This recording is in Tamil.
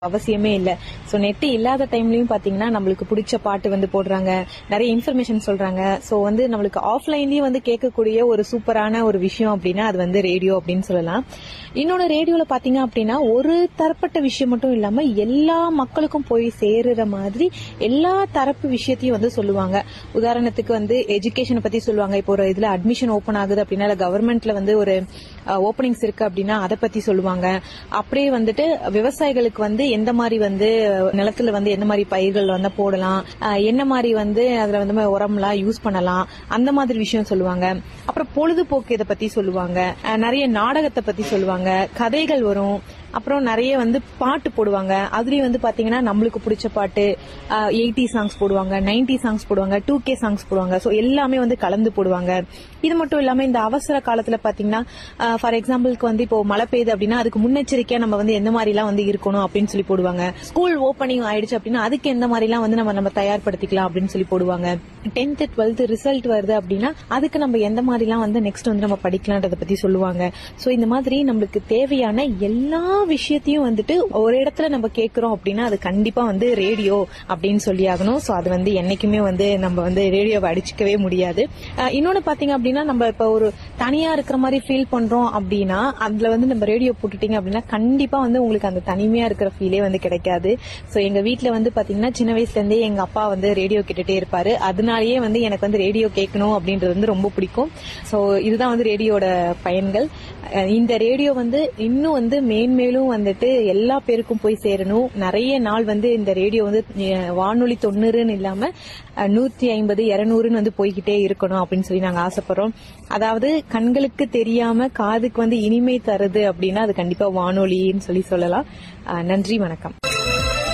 அவசியமே இல்ல சோ நெட் இல்லாத டைம்லயும் பாத்தீங்கன்னா நம்மளுக்கு பிடிச்ச பாட்டு வந்து போடுறாங்க நிறைய இன்ஃபர்மேஷன் சொல்றாங்க சோ வந்து நம்மளுக்கு ஆஃப்லைன்லயும் வந்து கேட்கக்கூடிய ஒரு சூப்பரான ஒரு விஷயம் அப்படின்னா அது வந்து ரேடியோ அப்படின்னு சொல்லலாம் இன்னொன்னு ரேடியோல பாத்தீங்க அப்படின்னா ஒரு தரப்பட்ட விஷயம் மட்டும் இல்லாம எல்லா மக்களுக்கும் போய் சேருற மாதிரி எல்லா தரப்பு விஷயத்தையும் வந்து சொல்லுவாங்க உதாரணத்துக்கு வந்து எஜுகேஷனை பத்தி சொல்லுவாங்க இப்போ ஒரு இதுல அட்மிஷன் ஓபன் ஆகுது அப்படின்னா இல்ல கவர்மெண்ட்ல வந்து ஒரு ஓப்பனிங்ஸ் இருக்கு அப்படின்னா அதை பத்தி சொல்லுவாங்க அப்படியே வந்துட்டு விவசாயிகளுக்கு வந்து எந்த மாதிரி வந்து நிலத்துல வந்து எந்த மாதிரி பயிர்கள் வந்து போடலாம் அஹ் என்ன மாதிரி வந்து அதுல வந்து உரம்லாம் யூஸ் பண்ணலாம் அந்த மாதிரி விஷயம் சொல்லுவாங்க அப்புறம் பொழுதுபோக்கு இதை பத்தி சொல்லுவாங்க அஹ் நிறைய நாடகத்தை பத்தி சொல்லுவாங்க கதைகள் வரும் அப்புறம் நிறைய வந்து பாட்டு போடுவாங்க அதுலயும் வந்து பாத்தீங்கன்னா நம்மளுக்கு பிடிச்ச பாட்டு எயிட்டி சாங்ஸ் போடுவாங்க நைன்டி சாங்ஸ் போடுவாங்க டூ கே சாங்ஸ் போடுவாங்க ஸோ எல்லாமே வந்து கலந்து போடுவாங்க இது மட்டும் இல்லாம இந்த அவசர காலத்துல பாத்தீங்கன்னா ஃபார் எக்ஸாம்பிளுக்கு வந்து இப்போ மழை பெய்யுது அப்படின்னா அதுக்கு முன்னெச்சரிக்கையா நம்ம வந்து எந்த மாதிரி எல்லாம் வந்து இருக்கணும் அப்படின்னு சொல்லி போடுவாங்க ஸ்கூல் ஓப்பனிங் ஆயிடுச்சு அப்படின்னா அதுக்கு எந்த மாதிரி எல்லாம் வந்து நம்ம நம்ம தயார்படுத்திக்கலாம் அப்படின்னு சொல்லி போடுவாங்க டென்த் டுவெல்த் ரிசல்ட் வருது அப்படின்னா அதுக்கு நம்ம எந்த மாதிரி எல்லாம் வந்து நெக்ஸ்ட் வந்து நம்ம படிக்கலான்றத பத்தி சொல்லுவாங்க சோ இந்த மாதிரி நம்மளுக்கு தேவையான எல்லா விஷயத்தையும் வந்துட்டு ஒரு இடத்துல நம்ம கேட்கிறோம் அப்படின்னா அது கண்டிப்பா வந்து ரேடியோ அப்படின்னு சொல்லி ஆகணும் சோ அது வந்து என்னைக்குமே வந்து நம்ம வந்து ரேடியோவை அடிச்சுக்கவே முடியாது அஹ் இன்னொன்னு பாத்தீங்க அப்படின்னா நம்ம இப்ப ஒரு தனியா இருக்கிற மாதிரி ஃபீல் பண்றோம் அப்படின்னா அதுல வந்து நம்ம ரேடியோ போட்டுட்டீங்க அப்படின்னா கண்டிப்பா வந்து உங்களுக்கு அந்த தனிமையா இருக்கிற ஃபீலே வந்து கிடைக்காது சோ எங்க வீட்ல வந்து பாத்தீங்கன்னா சின்ன வயசுல இருந்தே எங்க அப்பா வந்து ரேடியோ கேட்டுட்டே இருப்பாரு அதனாலயே வந்து எனக்கு வந்து ரேடியோ கேட்கணும் அப்படின்றது வந்து ரொம்ப பிடிக்கும் சோ இதுதான் வந்து ரேடியோட பயன்கள் அஹ் இந்த ரேடியோ வந்து இன்னும் வந்து மேன்மேலும் வந்துட்டு எல்லா பேருக்கும் போய் சேரணும் நிறைய நாள் வந்து இந்த ரேடியோ வந்து அஹ் வானொலி தொண்ணூறுன்னு இல்லாம அஹ் நூத்தி ஐம்பது இருநூறுன்னு வந்து போய்கிட்டே இருக்கணும் அப்படின்னு சொல்லி நாங்க ஆசைப்படுறோம் அதாவது கண்களுக்கு தெரியாம காதுக்கு வந்து இனிமை தருது அப்படின்னா அது கண்டிப்பா வானொலின்னு சொல்லி சொல்லலாம் அஹ் நன்றி வணக்கம்